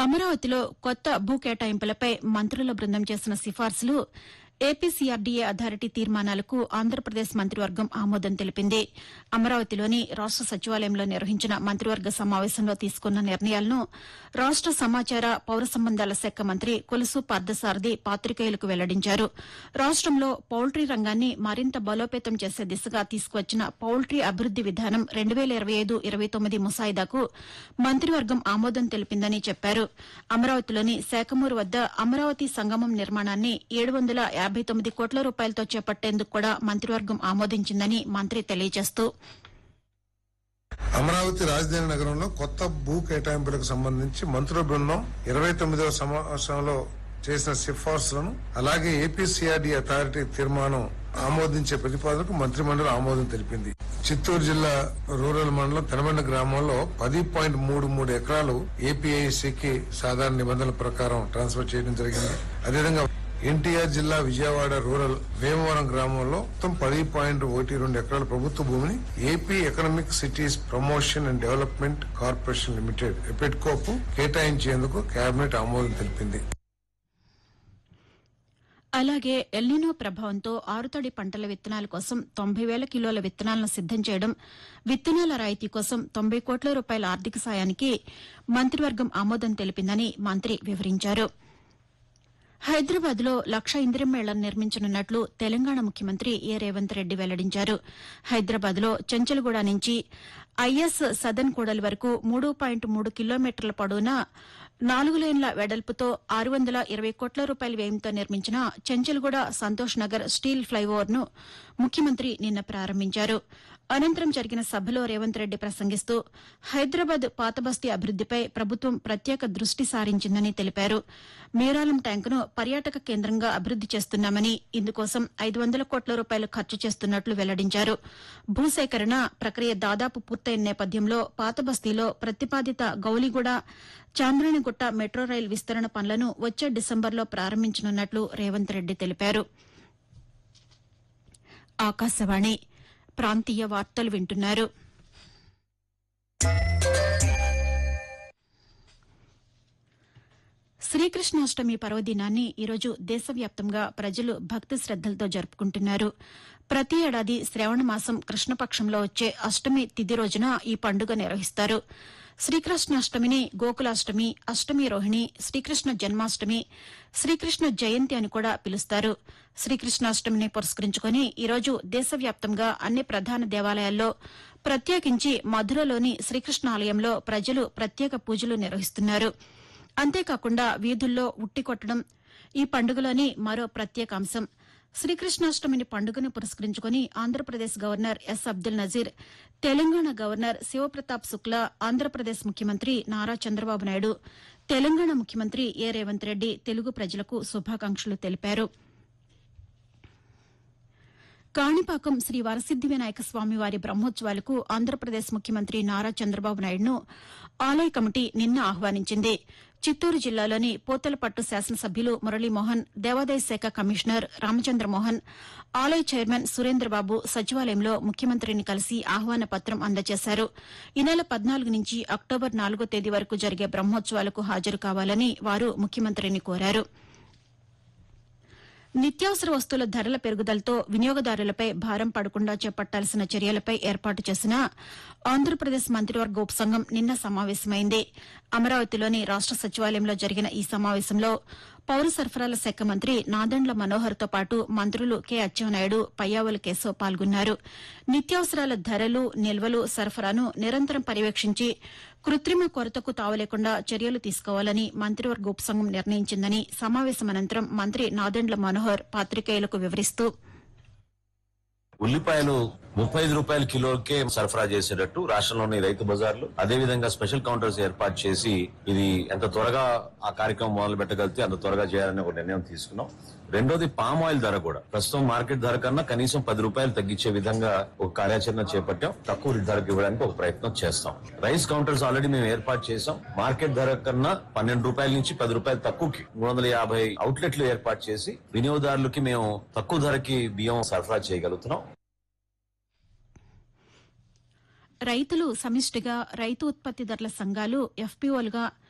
అమరావతిలో కొత్త భూ కేటాయింపులపై మంత్రుల బృందం చేసిన సిఫార్సులు ఏపీసీఆర్డీఏ అథారిటీ తీర్మానాలకు ఆంధ్రప్రదేశ్ మంత్రివర్గం ఆమోదం తెలిపింది అమరావతిలోని రాష్ట సచివాలయంలో నిర్వహించిన మంత్రివర్గ సమావేశంలో తీసుకున్న నిర్ణయాలను రాష్ట సమాచార పౌర సంబంధాల శాఖ మంత్రి కొలుసు పార్థసారథి పాతికేయులకు వెల్లడించారు రాష్టంలో పౌల్ట్రీ రంగాన్ని మరింత బలోపేతం చేసే దిశగా తీసుకువచ్చిన పౌల్ట్రీ అభివృద్ది విధానం రెండు వేల ఇరవై ఐదు ఇరవై తొమ్మిది ముసాయిదాకు మంత్రివర్గం ఆమోదం తెలిపిందని చెప్పారు అమరావతిలోని శాఖమూరు వద్ద అమరావతి సంగమం నిర్మాణాన్ని ఏడు వందల యాబై తొమ్మిది కోట్ల రూపాయలతో చేపట్టేందుకు కూడా మంత్రివర్గం ఆమోదించిందని మంత్రి తెలియజేస్తూ అమరావతి రాజధాని నగరంలో కొత్త భూ కేటాయింపులకు సంబంధించి మంత్రుల బృందం ఇరవై తొమ్మిదవ సమావేశంలో చేసిన సిఫార్సులను అలాగే ఏపీసీఆర్డీ అథారిటీ తీర్మానం ఆమోదించే ప్రతిపాదనకు మంత్రిమండలి ఆమోదం తెలిపింది చిత్తూరు జిల్లా రూరల్ మండలం పెనబండ గ్రామంలో పది పాయింట్ మూడు మూడు ఎకరాలు ఏపీఐసికి సాధారణ నిబంధనల ప్రకారం ట్రాన్స్ఫర్ చేయడం జరిగింది అదేవిధంగా ఎన్టీఆర్ జిల్లా విజయవాడ రూరల్ వేమవరం గ్రామంలో మొత్తం పది పాయింట్ ఒకటి రెండు ఎకరాల ప్రభుత్వ భూమిని AP economic cities promotion and development corporation limited ఎపెట్కోకు కేటాయించేందుకు కేబినెట్ ఆమోదం తెలిపింది అలాగే ఎల్నినో ప్రభావంతో ఆరుతడి పంటల విత్తనాల కోసం తొంభై వేల కిలోల విత్తనాలను సిద్దం చేయడం విత్తనాల రాయితీ కోసం తొంభై కోట్ల రూపాయల ఆర్థిక సాయానికి మంత్రివర్గం ఆమోదం తెలిపిందని మంత్రి వివరించారు హైదరాబాద్ లో లక్ష ఇందిరం మేళను నిర్మించనున్నట్లు తెలంగాణ ముఖ్యమంత్రి ఏ రేవంత్ రెడ్డి వెల్లడించారు హైదరాబాద్ లో చెంచల్గూడ నుంచి ఐఎస్ సదన్ కూడలి వరకు మూడు పాయింట్ మూడు కిలోమీటర్ల పొడవున నాలుగు లేన్ల వెడల్పుతో ఆరు వందల ఇరవై కోట్ల రూపాయల వ్యయంతో నిర్మించిన చెంచల్గూడ సంతోష్ నగర్ స్టీల్ ఫ్లైఓవర్ ను ముఖ్యమంత్రి నిన్న ప్రారంభించారు అనంతరం జరిగిన సభలో రేవంత్ రెడ్డి ప్రసంగిస్తూ హైదరాబాద్ పాతబస్తీ అభివృద్దిపై ప్రభుత్వం ప్రత్యేక దృష్టి సారించిందని తెలిపారు మీరాలం ట్యాంకును పర్యాటక కేంద్రంగా అభివృద్ది చేస్తున్నామని ఇందుకోసం ఐదు వందల కోట్ల రూపాయలు ఖర్చు చేస్తున్నట్లు వెల్లడించారు భూసేకరణ ప్రక్రియ దాదాపు పూర్తయిన నేపథ్యంలో పాతబస్తీలో ప్రతిపాదిత గౌలిగూడ చాంద్రాణిగుట్ట మెట్రో రైల్ విస్తరణ పనులను వచ్చే డిసెంబర్లో ప్రారంభించనున్నట్లు రేవంత్ రెడ్డి తెలిపారు ఆకాశవాణి ప్రాంతీయ వార్తలు వింటున్నారు శ్రీకృష్ణాష్టమి పర్వదినాన్ని ఈరోజు దేశవ్యాప్తంగా ప్రజలు భక్తి శ్రద్దలతో జరుపుకుంటున్నారు ప్రతి ఏడాది శ్రావణ మాసం కృష్ణపక్షంలో వచ్చే అష్టమి తిథి రోజున ఈ పండుగ నిర్వహిస్తారు శ్రీకృష్ణాష్టమిని గోకులాష్టమి అష్టమి రోహిణి శ్రీకృష్ణ జన్మాష్టమి శ్రీకృష్ణ జయంతి అని కూడా పిలుస్తారు శ్రీకృష్ణాష్టమిని పురస్కరించుకుని ఈరోజు దేశవ్యాప్తంగా అన్ని ప్రధాన దేవాలయాల్లో ప్రత్యేకించి మధురలోని శ్రీకృష్ణ ఆలయంలో ప్రజలు ప్రత్యేక పూజలు నిర్వహిస్తున్నారు అంతేకాకుండా వీధుల్లో ఉట్టి కొట్టడం ఈ పండుగలోని మరో ప్రత్యేక అంశం శ్రీకృష్ణాష్టమిని పండుగను పురస్కరించుకుని Andhra Pradesh governor S Abdul Nazeer Telangana governor Shiv Pratap Shukla Andhra Pradesh ముఖ్యమంత్రి నారా చంద్రబాబు నాయుడు తెలంగాణ ముఖ్యమంత్రి ఏ రేవంత్ రెడ్డి తెలుగు ప్రజలకు శుభాకాంక్షలు తెలిపారు కాణిపాకం శ్రీ వరసిద్ది వినాయక స్వామి వారి బ్రహ్మోత్సవాలకు ఆంధ్రప్రదేశ్ ముఖ్యమంత్రి నారా చంద్రబాబు నాయుడును ఆలయ కమిటీ నిన్న ఆహ్వానించింది చిత్తూరు జిల్లాలోని పోతలపట్టు శాసనసభ్యులు మురళీమోహన్ దేవాదాయ శాఖ కమిషనర్ రామచంద్రమోహన్ ఆలయ చైర్మన్ సురేంద్రబాబు సచివాలయంలో ముఖ్యమంత్రిని కలిసి ఆహ్వాన పత్రం అందజేశారు ఈ నెల పద్నాలుగు నుంచి అక్టోబర్ నాలుగో తేదీ వరకు జరిగే బ్రహ్మోత్సవాలకు హాజరు కావాలని వారు ముఖ్యమంత్రిని కోరారు నిత్యావసర వస్తువుల ధరల పెరుగుదలతో వినియోగదారులపై భారం పడకుండా చేపట్టాల్సిన చర్యలపై ఏర్పాటు చేసిన ఆంధ్రప్రదేశ్ మంత్రివర్గ ఉపసంఘం నిన్న సమావేశమైంది అమరావతిలోని రాష్ట సచివాలయంలో జరిగిన ఈ సమావేశంలో పౌర సరఫరాల శాఖ మంత్రి నాదెండ్ల మనోహర్తో పాటు మంత్రులు కె అచ్చెన్నాయుడు పయ్యావుల కేశవ్ పాల్గొన్నారు నిత్యావసరాల ధరలు నిల్వలు సరఫరాను నిరంతరం పర్యవేక్షించి కృత్రిమ కొరతకు తావలేకుండా చర్యలు తీసుకోవాలని మంత్రివర్గ ఉపసంఘం నిర్ణయించిందని సమావేశం అనంతరం మంత్రి నాదెండ్ల మనోహర్ పాతికేయులకు వివరిస్తూ ఉల్లిపాయలు ముప్పై ఐదు రూపాయల కిలోకే సరఫరా చేసేటట్టు రాష్ట్రంలోని రైతు బజార్లు అదే విధంగా స్పెషల్ కౌంటర్స్ ఏర్పాటు చేసి ఇది ఎంత త్వరగా ఆ కార్యక్రమం మొదలు పెట్టగలిగితే అంత త్వరగా చేయాలని ఒక నిర్ణయం తీసుకున్నాం రెండోది పామ్ ఆయిల్ ధర కూడా ప్రస్తుతం మార్కెట్ ధర కన్నా కనీసం పది రూపాయలు తగ్గించే విధంగా ఒక కార్యాచరణ చేపట్టాం తక్కువ ధరకు ఇవ్వడానికి ఒక ప్రయత్నం చేస్తాం రైస్ కౌంటర్స్ ఆల్రెడీ మేము ఏర్పాటు చేసాం మార్కెట్ ధర కన్నా పన్నెండు రూపాయల నుంచి పది రూపాయలు తక్కువకి మూడు వందల యాభై అవుట్లెట్లు ఏర్పాటు చేసి వినియోగదారులకి మేము తక్కువ ధరకి బియ్యం సరఫరా చేయగలుగుతున్నాం రైతులు సమిష్టిగా రైతు ఉత్పత్తిదారుల సంఘాలు ఎఫ్పీఓలుగా